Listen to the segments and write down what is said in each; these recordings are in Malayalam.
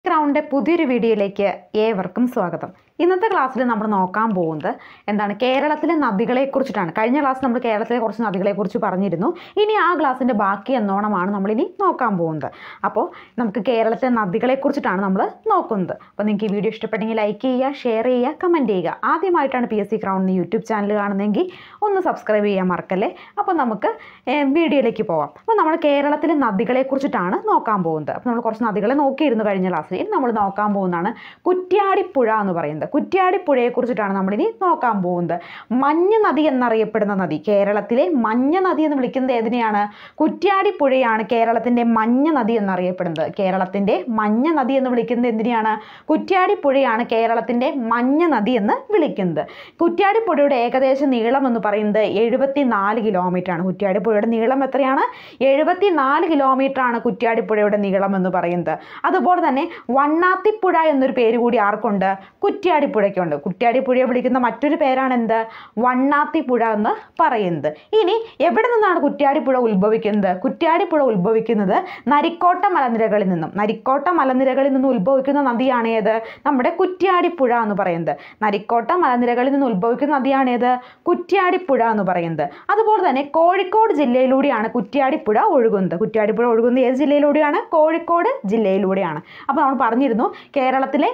ക്രൗണിൻ്റെ പുതിയൊരു വീഡിയോയിലേക്ക് ഏവർക്കും സ്വാഗതം ഇന്നത്തെ ക്ലാസ്സിൽ നമ്മൾ നോക്കാൻ പോകുന്നത് എന്താണ് കേരളത്തിലെ നദികളെക്കുറിച്ചിട്ടാണ് കഴിഞ്ഞ ക്ലാസ് നമ്മൾ കേരളത്തിലെ കുറച്ച് നദികളെക്കുറിച്ച് പറഞ്ഞിരുന്നു ഇനി ആ ക്ലാസ്സിൻ്റെ ബാക്കി എന്നോണമാണ് നമ്മളിനി നോക്കാൻ പോകുന്നത് അപ്പോൾ നമുക്ക് കേരളത്തിലെ നദികളെക്കുറിച്ചിട്ടാണ് നമ്മൾ നോക്കുന്നത് അപ്പോൾ നിങ്ങൾക്ക് ഈ വീഡിയോ ഇഷ്ടപ്പെട്ടെങ്കിൽ ലൈക്ക് ചെയ്യുക ഷെയർ ചെയ്യുക കമൻറ്റ് ചെയ്യുക ആദ്യമായിട്ടാണ് P S C crown YouTube channel കാണുന്നതെങ്കിൽ ഒന്ന് സബ്സ്ക്രൈബ് ചെയ്യാൻ മറക്കല്ലേ അപ്പോൾ നമുക്ക് ഏഹ്, വീഡിയോയിലേക്ക് പോവാം അപ്പോൾ നമ്മൾ കേരളത്തിലെ നദികളെക്കുറിച്ചിട്ടാണ് നോക്കാൻ പോകുന്നത് അപ്പോൾ നമ്മൾ കുറച്ച് നദികളെ നോക്കിയിരുന്നു കഴിഞ്ഞ ക്ലാസ്സിൽ ഇനി നമ്മൾ നോക്കാൻ പോകുന്നതാണ് കുറ്റ്യാടിപ്പുഴ എന്ന് പറയുന്നത് കുറ്റ്യാടിപ്പുഴയെക്കുറിച്ചിട്ടാണ് നമ്മളിനി നോക്കാൻ പോകുന്നത് മഞ്ഞ നദി എന്നറിയപ്പെടുന്ന നദി കേരളത്തിലെ മഞ്ഞ നദി എന്ന് വിളിക്കുന്നത് ഏതിനെയാണ് കുറ്റ്യാടിപ്പുഴയാണ് കേരളത്തിൻ്റെ മഞ്ഞ നദി എന്നറിയപ്പെടുന്നത് കേരളത്തിൻ്റെ മഞ്ഞ നദി എന്ന് വിളിക്കുന്നത് എന്തിനെയാണ് കുറ്റ്യാടിപ്പുഴയാണ് കേരളത്തിൻ്റെ മഞ്ഞ നദി എന്ന് വിളിക്കുന്നത് കുറ്റ്യാടിപ്പുഴയുടെ ഏകദേശ നീളം എന്ന് പറയുന്നത് എഴുപത്തി നാല് കിലോമീറ്റർ ആണ് കുറ്റ്യാടിപ്പുഴയുടെ നീളം എത്രയാണ് എഴുപത്തി നാല് കിലോമീറ്റർ ആണ് കുറ്റ്യാടിപ്പുഴയുടെ നീളം എന്ന് പറയുന്നത് അതുപോലെ തന്നെ വണ്ണാത്തിപ്പുഴ എന്നൊരു പേര് കൂടി ആർക്കുണ്ട് കുറ്റ്യാടിപ്പുഴയ്ക്കുണ്ട് കുറ്റ്യാടിപ്പുഴയെ വിളിക്കുന്ന മറ്റൊരു പേരാണ് എന്ത് വണ്ണാത്തിപ്പുഴ എന്ന് പറയുന്നത് ഇനി എവിടെ നിന്നാണ് കുറ്റ്യാടിപ്പുഴ ഉത്ഭവിക്കുന്നത് കുറ്റ്യാടിപ്പുഴ ഉത്ഭവിക്കുന്നത് നരിക്കോട്ട മലനിരകളിൽ നിന്നും നരിക്കോട്ട മലനിരകളിൽ നിന്നും ഉത്ഭവിക്കുന്ന നദിയാണ് ഏത് നമ്മുടെ കുറ്റ്യാടിപ്പുഴ എന്ന് പറയുന്നത് നരിക്കോട്ട മലനിരകളിൽ നിന്ന് ഉത്ഭവിക്കുന്ന നദിയാണ് ഏത് കുറ്റ്യാടിപ്പുഴ എന്ന് പറയുന്നത് അതുപോലെ തന്നെ കോഴിക്കോട് ജില്ലയിലൂടെയാണ് കുറ്റ്യാടിപ്പുഴ ഒഴുകുന്നത് കുറ്റ്യാടിപ്പുഴ ഒഴുകുന്നത് ഏത് ജില്ലയിലൂടെയാണ് കോഴിക്കോട് ജില്ലയിലൂടെയാണ് അപ്പോൾ നമ്മൾ പറഞ്ഞിരുന്നു കേരളത്തിലെ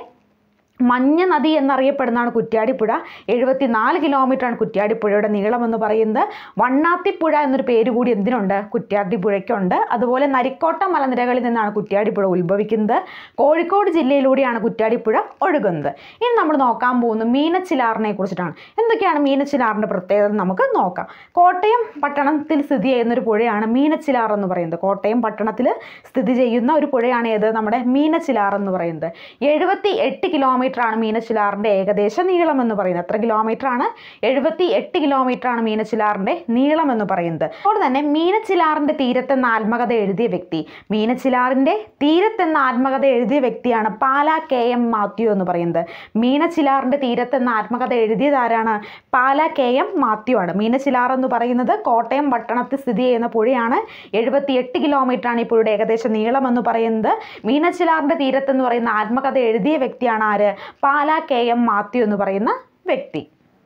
മഞ്ഞ നദി എന്നറിയപ്പെടുന്നതാണ് കുറ്റ്യാടിപ്പുഴ എഴുപത്തിനാല് കിലോമീറ്ററാണ് കുറ്റ്യാടിപ്പുഴയുടെ നീളം എന്ന് പറയുന്നത് വണ്ണാത്തിപ്പുഴ എന്നൊരു പേര് കൂടി എന്തിനുണ്ട് കുറ്റ്യാടിപ്പുഴയ്ക്കുണ്ട് അതുപോലെ നരിക്കോട്ട മലനിരകളിൽ നിന്നാണ് കുറ്റ്യാടിപ്പുഴ ഉത്ഭവിക്കുന്നത് കോഴിക്കോട് ജില്ലയിലൂടെയാണ് കുറ്റ്യാടിപ്പുഴ ഒഴുകുന്നത് ഇനി നമ്മൾ നോക്കാൻ പോകുന്നത് മീനച്ചിലാറിനെ കുറിച്ചിട്ടാണ് എന്തൊക്കെയാണ് മീനച്ചിലാറിൻ്റെ പ്രത്യേകത എന്ന് നമുക്ക് നോക്കാം കോട്ടയം പട്ടണത്തിൽ സ്ഥിതി ചെയ്യുന്ന ഒരു പുഴയാണ് മീനച്ചിലാർ എന്ന് പറയുന്നത് കോട്ടയം പട്ടണത്തിൽ സ്ഥിതി ചെയ്യുന്ന ഒരു പുഴയാണ് ഏത് നമ്മുടെ മീനച്ചിലാർ എന്ന് പറയുന്നത് എഴുപത്തി എട്ട് കിലോമീറ്റർ ആണ് മീനച്ചിലാറിൻ്റെ ഏകദേശ നീളം എന്ന് പറയുന്നത് എത്ര കിലോമീറ്റർ ആണ് എഴുപത്തി എട്ട് കിലോമീറ്റർ ആണ് മീനച്ചിലാറിൻ്റെ നീളം എന്ന് പറയുന്നത് അതുപോലെ തന്നെ മീനച്ചിലാറിൻ്റെ തീരത്തെന്ന ആത്മകഥ എഴുതിയ വ്യക്തി മീനച്ചിലാറിൻ്റെ തീരത്തെന്ന ആത്മകഥ എഴുതിയ വ്യക്തിയാണ് പാല കെ എം മാത്യു എന്ന് പറയുന്നത് മീനച്ചിലാറിൻ്റെ തീരത്തെന്ന ആത്മകഥ എഴുതിയത് ആരാണ് പാല കെ എം മാത്യു ആണ് മീനച്ചിലാർ എന്ന് പറയുന്നത് കോട്ടയം പട്ടണത്തിൽ സ്ഥിതി ചെയ്യുന്ന പുഴയാണ് എഴുപത്തി എട്ട് കിലോമീറ്റർ ആണ് ഈ പുഴയുടെ ഏകദേശ നീളം എന്ന് പറയുന്നത് മീനച്ചിലാറിൻ്റെ തീരത്തെന്ന് പറയുന്ന ആത്മകഥ എഴുതിയ വ്യക്തിയാണ് ആര് പാല കെ എം മാത്യു എന്ന് പറയുന്ന വ്യക്തി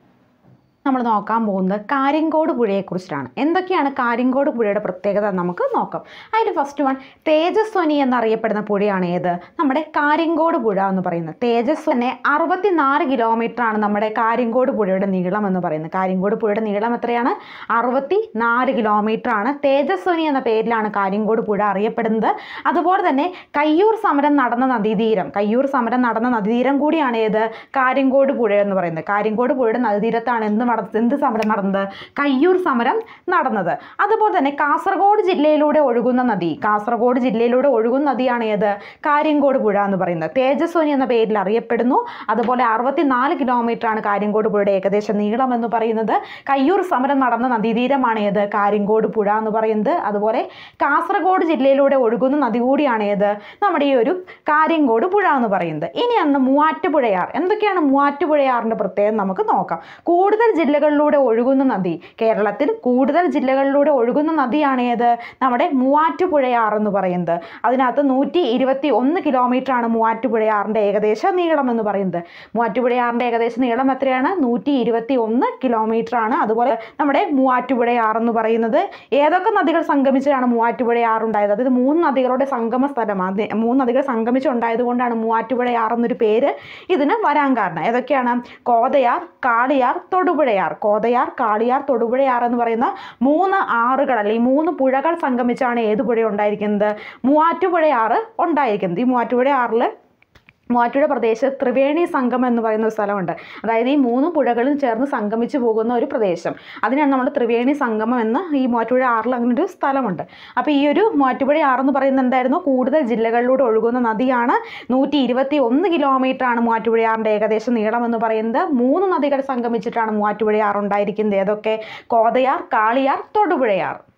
നമ്മൾ നോക്കാൻ പോകുന്നത് കാര്യങ്കോട് പുഴയെക്കുറിച്ചിട്ടാണ് എന്തൊക്കെയാണ് കാര്യങ്കോട് പുഴയുടെ പ്രത്യേകത എന്ന് നമുക്ക് നോക്കാം അതിൽ ഫസ്റ്റ് വൺ തേജസ്വനി എന്നറിയപ്പെടുന്ന പുഴയാണ് ഏത് നമ്മുടെ കാര്യങ്കോട് പുഴ എന്ന് പറയുന്നത് തേജസ്വനെ അറുപത്തിനാല് കിലോമീറ്റർ ആണ് നമ്മുടെ കാര്യങ്കോട് പുഴയുടെ നീളം എന്ന് പറയുന്നത് കാര്യങ്കോട് പുഴയുടെ നീളം എത്രയാണ് അറുപത്തി നാല് കിലോമീറ്റർ ആണ് തേജസ്വനി എന്ന പേരിലാണ് കാര്യങ്കോട് പുഴ അറിയപ്പെടുന്നത് അതുപോലെ തന്നെ കയ്യൂർ സമരം നടന്ന നദീതീരം കയ്യൂർ സമരം നടന്ന നദീതീരം കൂടിയാണ് ഏത് കാര്യങ്കോട് പുഴ എന്ന് പറയുന്നത് കാര്യങ്കോട് പുഴയുടെ നദീതീരത്താണ് എന്ത് നട എന്ത് സമരം നടന്നത് കയ്യൂർ സമരം നടന്നത് അതുപോലെ തന്നെ കാസർഗോഡ് ജില്ലയിലൂടെ ഒഴുകുന്ന നദി കാസർഗോഡ് ജില്ലയിലൂടെ ഒഴുകുന്ന നദിയാണ് ഏത് കാര്യങ്കോട് പുഴ എന്ന് പറയുന്നത് തേജസ്വനി എന്ന പേരിൽ അറിയപ്പെടുന്നു അതുപോലെ അറുപത്തിനാല് കിലോമീറ്റർ ആണ് കാര്യങ്കോട് പുഴയുടെ ഏകദേശ നീളം എന്ന് പറയുന്നത് കയ്യൂർ സമരം നടന്ന നദീതീരമാണ് ഏത് കാര്യങ്കോട് പുഴ എന്ന് പറയുന്നത് അതുപോലെ കാസർഗോഡ് ജില്ലയിലൂടെ ഒഴുകുന്ന നദി കൂടിയാണ് ഏത് നമ്മുടെ ഈ ഒരു കാര്യങ്കോട് പുഴ എന്ന് പറയുന്നത് ഇനി അന്ന് മൂവാറ്റുപുഴയാർ എന്തൊക്കെയാണ് മൂവാറ്റുപുഴയാറിൻ്റെ പ്രത്യേകത നമുക്ക് നോക്കാം കൂടുതൽ ജില്ലകളിലൂടെ ഒഴുകുന്ന നദി കേരളത്തിൽ കൂടുതൽ ജില്ലകളിലൂടെ ഒഴുകുന്ന നദിയാണ് ഏത് നമ്മുടെ മൂവാറ്റുപുഴയാർ എന്ന് പറയുന്നത് അതിനകത്ത് നൂറ്റി ഇരുപത്തി ഒന്ന് കിലോമീറ്റർ ആണ് മൂവാറ്റുപുഴയാറിൻ്റെ ഏകദേശ നീളം എന്ന് പറയുന്നത് മൂവാറ്റുപുഴയാറിൻ്റെ ഏകദേശ നീളം എത്രയാണ് നൂറ്റി ഇരുപത്തി ഒന്ന് കിലോമീറ്റർ ആണ് അതുപോലെ നമ്മുടെ മൂവാറ്റുപുഴയാർ എന്ന് പറയുന്നത് ഏതൊക്കെ നദികൾ സംഗമിച്ചാണ് മൂവാറ്റുപുഴയാർ ഉണ്ടായത് അതായത് മൂന്ന് നദികളുടെ സംഗമ സ്ഥലമാണ് അത് മൂന്ന് നദികൾ സംഗമിച്ചുണ്ടായത് കൊണ്ടാണ് മൂവാറ്റുപുഴയാർ എന്നൊരു പേര് ഇതിന് വരാൻ കാരണം ഏതൊക്കെയാണ് കോതയാർ കാളിയാർ തൊടുപുഴയാർ കോതയാർ കാളിയാർ തൊടുപുഴയാർ എന്ന് പറയുന്ന മൂന്ന് ആറുകൾ അല്ലെങ്കിൽ മൂന്ന് പുഴകൾ സംഗമിച്ചാണ് ഏത് പുഴ ഉണ്ടായിരിക്കുന്നത് മൂവാറ്റുപുഴയാറ് ഉണ്ടായിരിക്കുന്നത് ഈ മൂവാറ്റുപുഴയാറിൽ മൂവാറ്റുപുഴ പ്രദേശത്ത് ത്രിവേണി സംഗമം എന്ന് പറയുന്ന ഒരു സ്ഥലമുണ്ട് അതായത് ഈ മൂന്ന് പുഴകളും ചേർന്ന് സംഗമിച്ചു പോകുന്ന ഒരു പ്രദേശം അതിനാണ് നമ്മൾ ത്രിവേണി സംഗമം എന്ന് ഈ മൂവാറ്റുപുഴ ആറിൽ അങ്ങനെ ഒരു സ്ഥലമുണ്ട് അപ്പോൾ ഈ ഒരു മൂവാറ്റുപുഴ ആറെന്ന് പറയുന്നത് എന്തായിരുന്നു കൂടുതൽ ജില്ലകളിലൂടെ ഒഴുകുന്ന നദിയാണ് നൂറ്റി ഇരുപത്തി ഒന്ന് കിലോമീറ്റർ ആണ് മൂവാറ്റുപുഴ ആറിൻ്റെ ഏകദേശം നീളം എന്ന് പറയുന്നത് മൂന്ന് നദികൾ സംഗമിച്ചിട്ടാണ് മൂവാറ്റുപുഴ ആറ് ഉണ്ടായിരിക്കുന്നത് ഏതൊക്കെ കോതയാർ കാളിയാർ തൊടുപുഴയാർ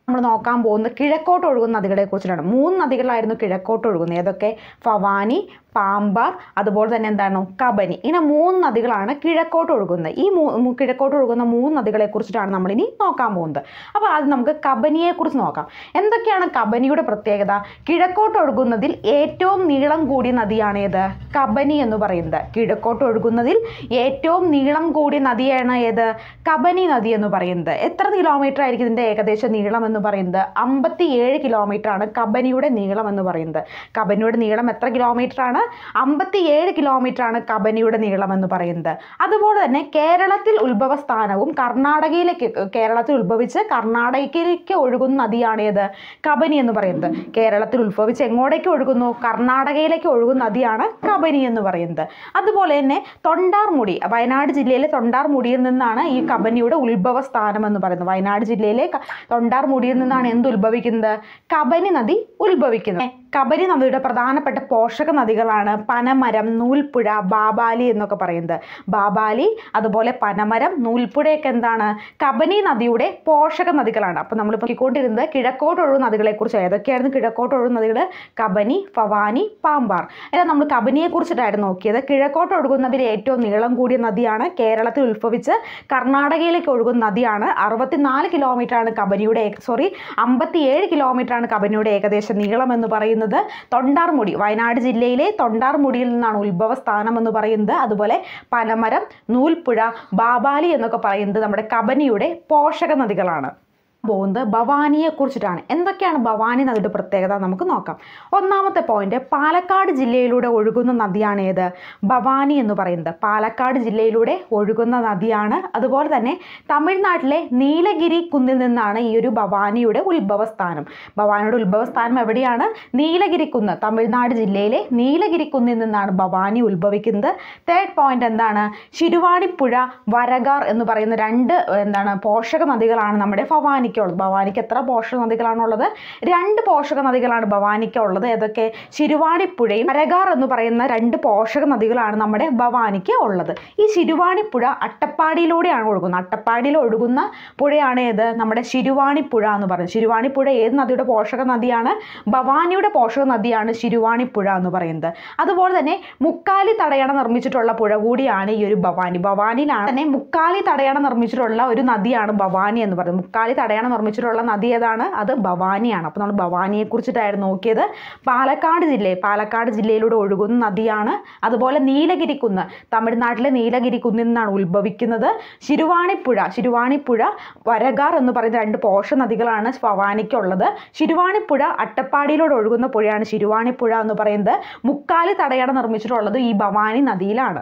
നമ്മൾ നോക്കാൻ പോകുന്നത് കിഴക്കോട്ട് ഒഴുകുന്ന നദികളെ കുറിച്ചിട്ടാണ് മൂന്ന് നദികളായിരുന്നു കിഴക്കോട്ട് ഒഴുകുന്നത് ഏതൊക്കെ ഫവാനി പാമ്പാർ അതുപോലെ തന്നെ എന്താണ് കബനി ഇങ്ങനെ മൂന്ന് നദികളാണ് കിഴക്കോട്ട് ഒഴുകുന്നത് ഈ മൂ മൂ- കിഴക്കോട്ട് ഒഴുകുന്ന മൂന്ന് നദികളെ കുറിച്ചിട്ടാണ് നമ്മൾ ഇനി നോക്കാൻ പോകുന്നത് അപ്പോൾ ആദ്യം നമുക്ക് കബനിയെ കുറിച്ച് നോക്കാം എന്തൊക്കെയാണ് കബനിയുടെ പ്രത്യേകത കിഴക്കോട്ട് ഒഴുകുന്നതിൽ ഏറ്റവും നീളം കൂടിയ നദിയാണ് ഏത് കബനി എന്ന് പറയുന്നത് കിഴക്കോട്ട് ഒഴുകുന്നതിൽ ഏറ്റവും നീളം കൂടിയ നദിയാണ് ഏത് കബനി നദി എന്ന് പറയുന്നത് എത്ര കിലോമീറ്റർ ആയിരിക്കും ഇതിൻ്റെ ഏകദേശ നീളം എന്ന് പറയുന്നത് അമ്പത്തി ഏഴ് കിലോമീറ്റർ ആണ് കബനിയുടെ നീളം എന്ന് പറയുന്നത് കബനിയുടെ നീളം എത്ര കിലോമീറ്റർ ആണ് അമ്പത്തി ഏഴ് കിലോമീറ്റർ ആണ് കബനിയുടെ നീളം എന്ന് പറയുന്നത് അതുപോലെ തന്നെ കേരളത്തിൽ ഉത്ഭവ സ്ഥാനവും കർണാടകയിലേക്ക് കേരളത്തിൽ ഉത്ഭവിച്ച് കർണാടകയിലേക്ക് ഒഴുകുന്ന നദിയാണ് ഏത് കബനി എന്ന് പറയുന്നത് കേരളത്തിൽ ഉത്ഭവിച്ച് എങ്ങോട്ടേക്ക് ഒഴുകുന്നു കർണാടകയിലേക്ക് ഒഴുകുന്ന നദിയാണ് കബനി എന്ന് പറയുന്നത് അതുപോലെ തന്നെ തൊണ്ടാർമുടി വയനാട് ജില്ലയിലെ തൊണ്ടാർമുടിയിൽ നിന്നാണ് ഈ കബനിയുടെ ഉത്ഭവ സ്ഥാനം എന്ന് പറയുന്നത് വയനാട് ജില്ലയിലെ ക- തൊണ്ടാർമുടിയിൽ നിന്നാണ് എന്ത് ഉത്ഭവിക്കുന്നത് കബനി നദി ഉത്ഭവിക്കുന്നത് കബനി നദിയുടെ പ്രധാനപ്പെട്ട പോഷക നദികളാണ് പനമരം നൂൽപ്പുഴ ബാബാലി എന്നൊക്കെ പറയുന്നത് ബാബാലി അതുപോലെ പനമരം നൂൽപ്പുഴയൊക്കെ എന്താണ് കബനി നദിയുടെ പോഷക നദികളാണ് അപ്പോൾ നമ്മൾ നോക്കിക്കൊണ്ടിരുന്നത് കിഴക്കോട്ട് ഒഴുകുന്ന നദികളെക്കുറിച്ച് ഏതൊക്കെയായിരുന്നു കിഴക്കോട്ട് ഒഴുകുന്ന നദികൾ കബനി ഫവാനി പാമ്പാർ അല്ല നമ്മൾ കബനിയെ കുറിച്ചിട്ടായിരുന്നു നോക്കിയത് കിഴക്കോട്ട് ഒഴുകുന്നതിൽ ഏറ്റവും നീളം കൂടിയ നദിയാണ് കേരളത്തിൽ ഉത്ഭവിച്ച് കർണാടകയിലേക്ക് ഒഴുകുന്ന നദിയാണ് അറുപത്തിനാല് കിലോമീറ്റർ ആണ് കബനിയുടെ സോറി അമ്പത്തിയേഴ് കിലോമീറ്റർ ആണ് കബനിയുടെ ഏകദേശം നീളം എന്ന് പറയുന്നത് തൊണ്ടാർമുടി വയനാട് ജില്ലയിലെ തൊണ്ടാർമുടിയിൽ നിന്നാണ് ഉത്ഭവ സ്ഥാനം എന്ന് പറയുന്നത് അതുപോലെ പനമരം നൂൽപ്പുഴ ബാബാലി എന്നൊക്കെ പറയുന്നത് നമ്മുടെ കബനിയുടെ പോഷക നദികളാണ് പോകുന്നത് ഭവാനിയെ കുറിച്ചിട്ടാണ് എന്തൊക്കെയാണ് ഭവാനി നദിയുടെ പ്രത്യേകത നമുക്ക് നോക്കാം ഒന്നാമത്തെ പോയിന്റ് പാലക്കാട് ജില്ലയിലൂടെ ഒഴുകുന്ന നദിയാണ് ഏത് ഭവാനി എന്ന് പറയുന്നത് പാലക്കാട് ജില്ലയിലൂടെ ഒഴുകുന്ന നദിയാണ് അതുപോലെ തന്നെ തമിഴ്നാട്ടിലെ നീലഗിരി കുന്നിൽ നിന്നാണ് ഈ ഒരു ഭവാനിയുടെ ഉത്ഭവസ്ഥാനം ഭവാനിയുടെ ഉത്ഭവസ്ഥാനം എവിടെയാണ് നീലഗിരി കുന്ന് തമിഴ്നാട് ജില്ലയിലെ നീലഗിരി കുന്നിൽ നിന്നാണ് ഭവാനി ഉത്ഭവിക്കുന്നത് തേർഡ് പോയിന്റ് എന്താണ് ശിരുവാണിപ്പുഴ വരകാർ എന്ന് പറയുന്ന രണ്ട് എന്താണ് പോഷക നദികളാണ് നമ്മുടെ ഭവാനിക്കുള്ളത് ഭവാനിക്ക് എത്ര പോഷക നദികളാണുള്ളത് രണ്ട് പോഷക നദികളാണ് ഭവാനിക്ക് ഉള്ളത് ഏതൊക്കെ ശിരുവാണിപ്പുഴയും വരകാർ എന്ന് പറയുന്ന രണ്ട് പോഷക നദികളാണ് നമ്മുടെ ഭവാനിക്ക് ഉള്ളത് ഈ ശിരുവാണിപ്പുഴ അട്ടപ്പാടിയിലൂടെയാണ് ഒഴുകുന്നത് അട്ടപ്പാടിയിൽ ഒഴുകുന്ന പുഴയാണ് ഏത് നമ്മുടെ ശിരുവാണിപ്പുഴ എന്ന് പറയുന്നത് ശിരുവാണിപ്പുഴ ഏത് നദിയുടെ പോഷക നദിയാണ് ഭവാനിയുടെ പോഷക നദിയാണ് ശിരുവാണിപ്പുഴ എന്ന് പറയുന്നത് അതുപോലെ തന്നെ മുക്കാലി തടയണ നിർമ്മിച്ചിട്ടുള്ള പുഴ കൂടിയാണ് ഈ ഒരു ഭവാനി ഭവാനിയിലാണ് തന്നെ മുക്കാലി തടയണ നിർമ്മിച്ചിട്ടുള്ള ഒരു നദിയാണ് ഭവാനി എന്ന് പറയുന്നത് മുക്കാലി തടയണ നിർമ്മിച്ചിട്ടുള്ള നദി ഏതാണ് അത് ഭവാനിയാണ് അപ്പോൾ നമ്മൾ ഭവാനിയെ കുറിച്ചിട്ടായിരുന്നു നോക്കിയത് പാലക്കാട് ജില്ല പാലക്കാട് ജില്ലയിലൂടെ ഒഴുകുന്ന നദിയാണ് അതുപോലെ നീലഗിരിക്കുന്ന് തമിഴ്നാട്ടിലെ നീലഗിരിക്കുന്നിൽ നിന്നാണ് ഉത്ഭവിക്കുന്നത് ശിരുവാണിപ്പുഴ ശിരുവാണിപ്പുഴ വരകാർ എന്ന് പറയുന്ന രണ്ട് പോഷ നദികളാണ് ഭവാനിക്കുള്ളത് ശിരുവാണിപ്പുഴ അട്ടപ്പാടിയിലൂടെ ഒഴുകുന്ന പുഴയാണ് ശിരുവാണിപ്പുഴ എന്ന് പറയുന്നത് മുക്കാലി തടയണ നിർമ്മിച്ചിട്ടുള്ളത് ഈ ഭവാനി നദിയിലാണ്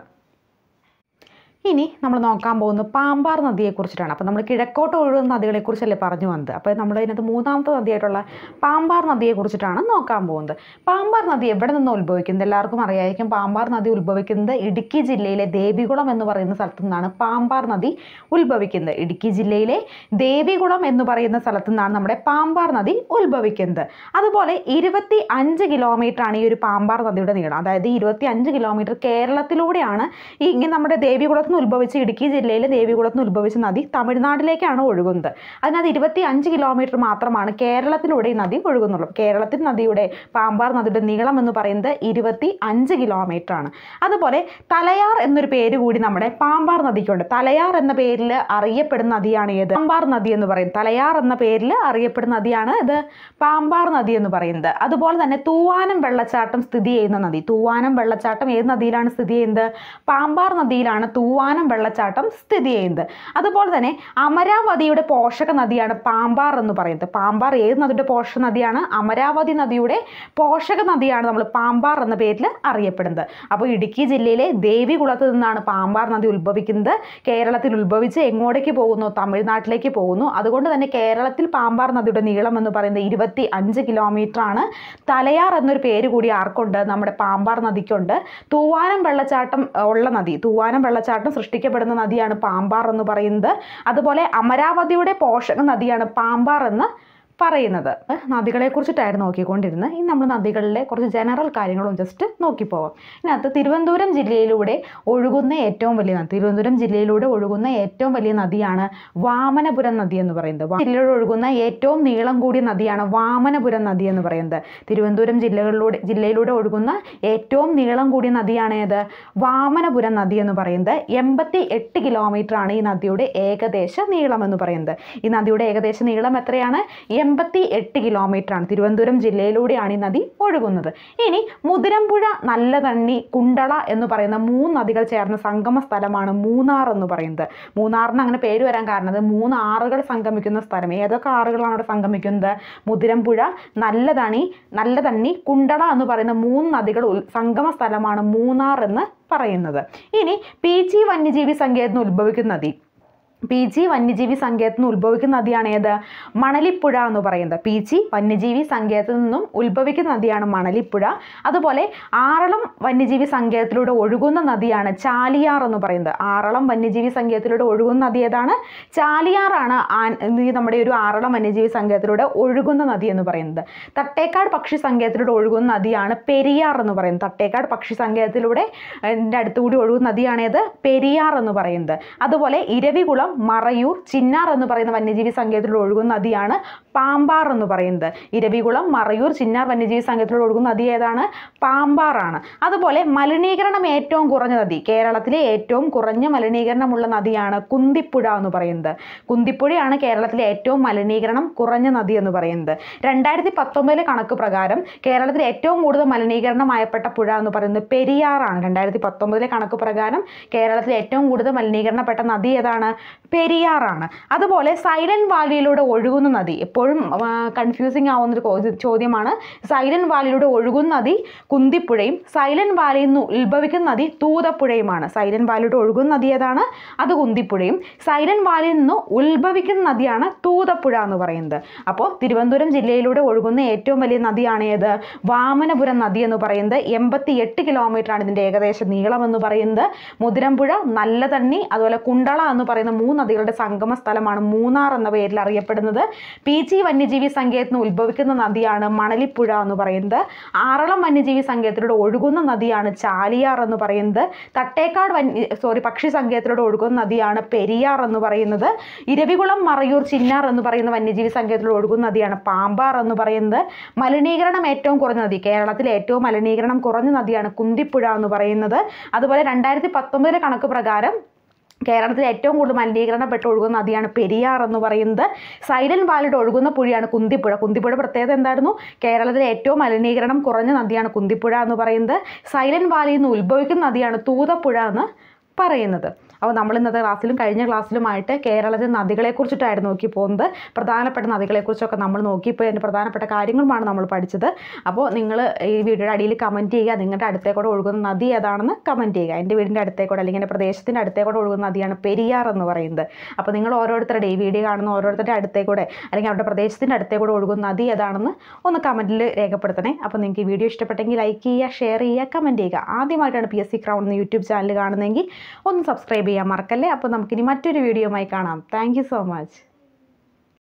ഇനി നമ്മൾ നോക്കാൻ പോകുന്നത് പാമ്പാർ നദിയെക്കുറിച്ചിട്ടാണ് അപ്പോൾ നമ്മൾ കിഴക്കോട്ട് ഒഴുകുന്ന നദികളെക്കുറിച്ചല്ലേ പറഞ്ഞു വന്നത് അപ്പോൾ നമ്മൾ ഇതിനകത്ത് മൂന്നാമത്തെ നദിയായിട്ടുള്ള പാമ്പാർ നദിയെക്കുറിച്ചിട്ടാണ് നോക്കാൻ പോകുന്നത് പാമ്പാർ നദി എവിടെ നിന്ന് ഉത്ഭവിക്കുന്നത് എല്ലാവർക്കും അറിയായിരിക്കും പാമ്പാർ നദി ഉത്ഭവിക്കുന്നത് ഇടുക്കി ജില്ലയിലെ ദേവികുളം എന്ന് പറയുന്ന സ്ഥലത്തു നിന്നാണ് പാമ്പാർ നദി ഉത്ഭവിക്കുന്നത് ഇടുക്കി ജില്ലയിലെ ദേവികുളം എന്ന് പറയുന്ന സ്ഥലത്തു നിന്നാണ് നമ്മുടെ പാമ്പാർ നദി ഉത്ഭവിക്കുന്നത് അതുപോലെ ഇരുപത്തി അഞ്ച് കിലോമീറ്റർ ആണ് ഈ ഒരു പാമ്പാർ നദിയുടെ നീളം അതായത് ഇരുപത്തി അഞ്ച് കിലോമീറ്റർ കേരളത്തിലൂടെയാണ് ഈ ഇങ്ങനെ നമ്മുടെ ദേവികുളത്ത് നിന്ന് ഉത്ഭവിച്ച് ഇടുക്കി ജില്ലയിലെ ദേവികുളത്ത് നിന്ന് ഉത്ഭവിച്ച നദി തമിഴ്നാട്ടിലേക്കാണ് ഒഴുകുന്നത് അതിനകത്ത് ഇരുപത്തി അഞ്ച് കിലോമീറ്റർ മാത്രമാണ് കേരളത്തിലൂടെ ഈ നദി ഒഴുകുന്നുള്ളൂ കേരളത്തിൽ നദിയുടെ പാമ്പാർ നദിയുടെ നീളം എന്ന് പറയുന്നത് ഇരുപത്തി അഞ്ച് കിലോമീറ്റർ ആണ് അതുപോലെ തലയാർ എന്നൊരു പേര് കൂടി നമ്മുടെ പാമ്പാർ നദിക്കുണ്ട് തലയാർ എന്ന പേരിൽ അറിയപ്പെടുന്ന നദിയാണ് ഏത് പാമ്പാർ നദി എന്ന് പറയുന്നത് തലയാർ എന്ന പേരിൽ അറിയപ്പെടുന്ന നദിയാണ് ഇത് പാമ്പാർ നദി എന്ന് പറയുന്നത് അതുപോലെ തന്നെ തൂവാനം വെള്ളച്ചാട്ടം സ്ഥിതി ചെയ്യുന്ന നദി തൂവാനം വെള്ളച്ചാട്ടം ഏത് നദിയിലാണ് സ്ഥിതി ചെയ്യുന്നത് പാമ്പാർ നദിയിലാണ് തൂവാനം വെള്ളച്ചാട്ടം സ്ഥിതി ചെയ്യുന്നത് അതുപോലെ തന്നെ അമരാവതിയുടെ പോഷക നദിയാണ് പാമ്പാർ എന്ന് പറയുന്നത് പാമ്പാർ ഏത് നദിയുടെ പോഷക നദിയാണ് അമരാവതി നദിയുടെ പോഷക നദിയാണ് നമ്മൾ പാമ്പാർ എന്ന പേരിൽ അറിയപ്പെടുന്നത് അപ്പോൾ ഇടുക്കി ജില്ലയിലെ ദേവികുളത്ത് നിന്നാണ് പാമ്പാർ നദി ഉത്ഭവിക്കുന്നത് കേരളത്തിൽ ഉത്ഭവിച്ച് എങ്ങോട്ടേക്ക് പോകുന്നു തമിഴ്നാട്ടിലേക്ക് പോകുന്നു അതുകൊണ്ട് തന്നെ കേരളത്തിൽ പാമ്പാർ നദിയുടെ നീളം എന്ന് പറയുന്നത് ഇരുപത്തി അഞ്ച് കിലോമീറ്റർ ആണ് തലയാർ എന്നൊരു പേര് കൂടി ആർക്കുണ്ട് നമ്മുടെ പാമ്പാർ നദിക്കുണ്ട് തൂവാനം വെള്ളച്ചാട്ടം അഹ്, ഉള്ള നദി തൂവാനം വെള്ളച്ചാട്ടം സൃഷ്ടിക്കപ്പെടുന്ന നദിയാണ് പാമ്പാർ എന്ന് പറയുന്നത് അതുപോലെ അമരാവതിയുടെ പോഷക നദിയാണ് പാമ്പാർ എന്ന് പറയുന്നത് നദികളെ കുറിച്ചിട്ടായിരുന്നു നോക്കിക്കൊണ്ടിരുന്നത് ഇനി നമ്മൾ നദികളിലെ കുറച്ച് ജനറൽ കാര്യങ്ങളും ജസ്റ്റ് നോക്കിപ്പോവാം ഇതിനകത്ത് തിരുവനന്തപുരം ജില്ലയിലൂടെ ഒഴുകുന്ന ഏറ്റവും വലിയ നദി തിരുവനന്തപുരം ജില്ലയിലൂടെ ഒഴുകുന്ന ഏറ്റവും വലിയ നദിയാണ് വാമനപുരം നദി എന്ന് പറയുന്നത് വാ- ജില്ലയിലൂടെ ഒഴുകുന്ന ഏറ്റവും നീളം കൂടിയ നദിയാണ് വാമനപുരം നദി എന്ന് പറയുന്നത് തിരുവനന്തപുരം ജില്ലകളിലൂടെ ജില്ലയിലൂടെ ഒഴുകുന്ന ഏറ്റവും നീളം കൂടിയ നദിയാണ് ഏത് വാമനപുരം നദി എന്ന് പറയുന്നത് എൺപത്തി എട്ട് കിലോമീറ്റർ ആണ് ഈ നദിയുടെ ഏകദേശ നീളം എന്ന് പറയുന്നത് ഈ നദിയുടെ ഏകദേശ നീളം എത്രയാണ് എൺപത്തി എട്ട് കിലോമീറ്റർ ആണ് തിരുവനന്തപുരം ജില്ലയിലൂടെയാണ് ഈ നദി ഒഴുകുന്നത് ഇനി മുതിരമ്പുഴ നല്ല തണ്ണി കുണ്ടള എന്ന് പറയുന്ന മൂന്ന് നദികൾ ചേർന്ന സംഗമ സ്ഥലമാണ് മൂന്നാർ എന്ന് പറയുന്നത് മൂന്നാറിന് അങ്ങനെ പേര് വരാൻ കാരണം അത് മൂന്ന് ആറുകൾ സംഗമിക്കുന്ന സ്ഥലം ഏതൊക്കെ ആറുകളാണ് അവിടെ സംഗമിക്കുന്നത് മുതിരമ്പുഴ നല്ല തണി നല്ല തണ്ണി കുണ്ടള എന്ന് പറയുന്ന മൂന്ന് നദികൾ ഉൽ- സംഗമ സ്ഥലമാണ് മൂന്നാർ എന്ന് പറയുന്നത് ഇനി പീച്ചി വന്യജീവി സങ്കേതത്തിൽ നിന്ന് ഉത്ഭവിക്കുന്ന നദി പി ജി വന്യജീവി സങ്കേതത്തിൽ നിന്ന് ഉത്ഭവിക്കുന്ന നദിയാണ് ഏത് മണലിപ്പുഴ എന്ന് പറയുന്നത് പി ജി വന്യജീവി സങ്കേതത്തിൽ നിന്നും ഉത്ഭവിക്കുന്ന നദിയാണ് മണലിപ്പുഴ അതുപോലെ ആറളം വന്യജീവി സങ്കേതത്തിലൂടെ ഒഴുകുന്ന നദിയാണ് ചാലിയാർ എന്ന് പറയുന്നത് ആറളം വന്യജീവി സങ്കേതത്തിലൂടെ ഒഴുകുന്ന നദി ഏതാണ് ചാലിയാറാണ് ആൻ- ഈ നമ്മുടെ ഒരു ആറളം വന്യജീവി സങ്കേതത്തിലൂടെ ഒഴുകുന്ന നദി എന്ന് പറയുന്നത് തട്ടേക്കാട് പക്ഷി സങ്കേതത്തിലൂടെ ഒഴുകുന്ന നദിയാണ് പെരിയാർ എന്ന് പറയുന്നത് തട്ടേക്കാട് പക്ഷി സങ്കേതത്തിലൂടെ അതിൻ്റെ അടുത്തുകൂടി ഒഴുകുന്ന നദിയാണേത് പെരിയാർ എന്ന് പറയുന്നത് അതുപോലെ ഇരവികുളം മറയൂർ ചിന്നാർ എന്ന് പറയുന്ന വന്യജീവി സങ്കേതത്തിലൂടെ ഒഴുകുന്ന നദിയാണ് പാമ്പാർ എന്ന് പറയുന്നത് ഇരവികുളം മറയൂർ ചിന്നാർ വന്യജീവി സങ്കേതത്തിലൂടെ ഒഴുകുന്ന നദി ഏതാണ് പാമ്പാറാണ് അതുപോലെ മലിനീകരണം ഏറ്റവും കുറഞ്ഞ നദി കേരളത്തിലെ ഏറ്റവും കുറഞ്ഞ മലിനീകരണമുള്ള നദിയാണ് കുന്തിപ്പുഴ എന്ന് പറയുന്നത് കുന്തിപ്പുഴയാണ് കേരളത്തിലെ ഏറ്റവും മലിനീകരണം കുറഞ്ഞ നദി എന്ന് പറയുന്നത് രണ്ടായിരത്തി പത്തൊമ്പതിലെ കണക്ക് പ്രകാരം കേരളത്തിലെ ഏറ്റവും കൂടുതൽ മലിനീകരണമായപ്പെട്ട പുഴ എന്ന് പറയുന്നത് പെരിയാറാണ് രണ്ടായിരത്തി പത്തൊമ്പതിലെ കണക്ക് പ്രകാരം കേരളത്തിലെ ഏറ്റവും കൂടുതൽ മലിനീകരണപ്പെട്ട നദി ഏതാണ് പെരിയാറാണ് അതുപോലെ സൈലന്റ് വാലിയിലൂടെ ഒഴുകുന്ന നദി എപ്പോഴും കൺഫ്യൂസിങ് ആവുന്നൊരു കോ- ചോദ്യമാണ് സൈലന്റ് വാലിയിലൂടെ ഒഴുകുന്ന നദി കുന്തിപ്പുഴയും സൈലന്റ് വാലിയിൽ നിന്ന് ഉത്ഭവിക്കുന്ന നദി തൂതപ്പുഴയുമാണ് സൈലന്റ് വാലിയിലൂടെ ഒഴുകുന്ന നദി ഏതാണ് അത് കുന്തിപ്പുഴയും സൈലന്റ് വാലിയിൽ നിന്ന് ഉത്ഭവിക്കുന്ന നദിയാണ് തൂതപ്പുഴ എന്ന് പറയുന്നത് അപ്പോൾ തിരുവനന്തപുരം ജില്ലയിലൂടെ ഒഴുകുന്ന ഏറ്റവും വലിയ നദിയാണ് ഏത് വാമനപുരം നദി എന്ന് പറയുന്നത് എൺപത്തി എട്ട് കിലോമീറ്റർ ആണ് ഇതിൻ്റെ ഏകദേശ നീളം എന്ന് പറയുന്നത് മുതിരമ്പുഴ നല്ല തണ്ണി അതുപോലെ കുണ്ടള എന്ന് പറയുന്ന മൂന്ന് നദികളുടെ സംഗമ സ്ഥലമാണ് മൂന്നാർ എന്ന പേരിൽ അറിയപ്പെടുന്നത് പി ജി വന്യജീവി സങ്കേതത്തിൽ നിന്ന് ഉത്ഭവിക്കുന്ന നദിയാണ് മണലിപ്പുഴ എന്ന് പറയുന്നത് ആറളം വന്യജീവി സങ്കേതത്തിലൂടെ ഒഴുകുന്ന നദിയാണ് ചാലിയാർ എന്ന് പറയുന്നത് തട്ടേക്കാട് വന്യ സോറി പക്ഷി സങ്കേതത്തിലൂടെ ഒഴുകുന്ന നദിയാണ് പെരിയാർ എന്ന് പറയുന്നത് ഇരവികുളം മറയൂർ ചിന്നാർ എന്ന് പറയുന്ന വന്യജീവി സങ്കേതത്തിലൂടെ ഒഴുകുന്ന നദിയാണ് പാമ്പാർ എന്ന് പറയുന്നത് മലിനീകരണം ഏറ്റവും കുറഞ്ഞ നദി കേരളത്തിലെ ഏറ്റവും മലിനീകരണം കുറഞ്ഞ നദിയാണ് കുന്തിപ്പുഴ എന്ന് പറയുന്നത് അതുപോലെ രണ്ടായിരത്തി പത്തൊമ്പതിലെ കണക്ക് പ്രകാരം കേരളത്തിൽ ഏറ്റവും കൂടുതൽ മലിനീകരണപ്പെട്ട് ഒഴുകുന്ന നദിയാണ് പെരിയാർ എന്ന് പറയുന്നത് സൈലന്റ് വാലിയുടെ ഒഴുകുന്ന പുഴയാണ് കുന്തിപ്പുഴ കുന്തിപ്പുഴ പ്രത്യേകത എന്തായിരുന്നു കേരളത്തിലെ ഏറ്റവും മലിനീകരണം കുറഞ്ഞ നദിയാണ് കുന്തിപ്പുഴ എന്ന് പറയുന്നത് സൈലന്റ് വാലിയിൽ നിന്ന് ഉത്ഭവിക്കുന്ന നദിയാണ് തൂതപ്പുഴ എന്ന് പറയുന്നത് അപ്പോൾ നമ്മൾ ഇന്നത്തെ ക്ലാസ്സിലും കഴിഞ്ഞ ക്ലാസ്സിലുമായിട്ട് കേരളത്തിലെ നദികളെക്കുറിച്ചിട്ടായിരുന്നു നോക്കി പോകുന്നത് പ്രധാനപ്പെട്ട നദികളെക്കുറിച്ചൊക്കെ നമ്മൾ നോക്കിയപ്പോൾ അതിൻ്റെ പ്രധാനപ്പെട്ട കാര്യങ്ങളുമാണ് നമ്മൾ പഠിച്ചത് അപ്പോൾ നിങ്ങൾ ഈ വീഡിയോയുടെ അടിയിൽ കമൻറ്റ് ചെയ്യുക നിങ്ങളുടെ അടുത്തേക്കൂടെ ഒഴുകുന്ന നദി ഏതാണെന്ന് കമൻറ്റ് ചെയ്യുക എൻ്റെ വീടിൻ്റെ അടുത്തേക്കൂടെ അല്ലെങ്കിൽ എൻ്റെ പ്രദേശത്തിൻ്റെ അടുത്തേക്കൂടെ ഒഴുകുന്ന നദിയാണ് പെരിയാർ എന്ന് പറയുന്നത് അപ്പോൾ നിങ്ങൾ ഓരോരുത്തരുടെ ഈ വീഡിയോ കാണുന്ന ഓരോരുത്തരുടെ അടുത്തേക്കൂടെ അല്ലെങ്കിൽ അവരുടെ പ്രദേശത്തിൻ്റെ അടുത്തേക്കൂടെ ഒഴുകുന്ന നദി ഏതാണെന്ന് ഒന്ന് കമൻറ്റിൽ രേഖപ്പെടുത്തണേ അപ്പോൾ നിങ്ങൾക്ക് ഈ വീഡിയോ ഇഷ്ടപ്പെട്ടെങ്കിൽ ലൈക്ക് ചെയ്യുക ഷെയർ ചെയ്യുക കമൻറ്റ് ചെയ്യുക ആദ്യമായിട്ടാണ് പി എസ് സി ക്രൗൺ എന്ന യൂട്യൂബ് ചാനൽ കാണുന്നതെങ്കിൽ ഒന്ന് സബ്സ്ക്രൈബ് ചെയ്യാൻ മറക്കല്ലേ അപ്പോൾ നമുക്കിനി മറ്റൊരു വീഡിയോയുമായി കാണാം താങ്ക് സോ മച്ച്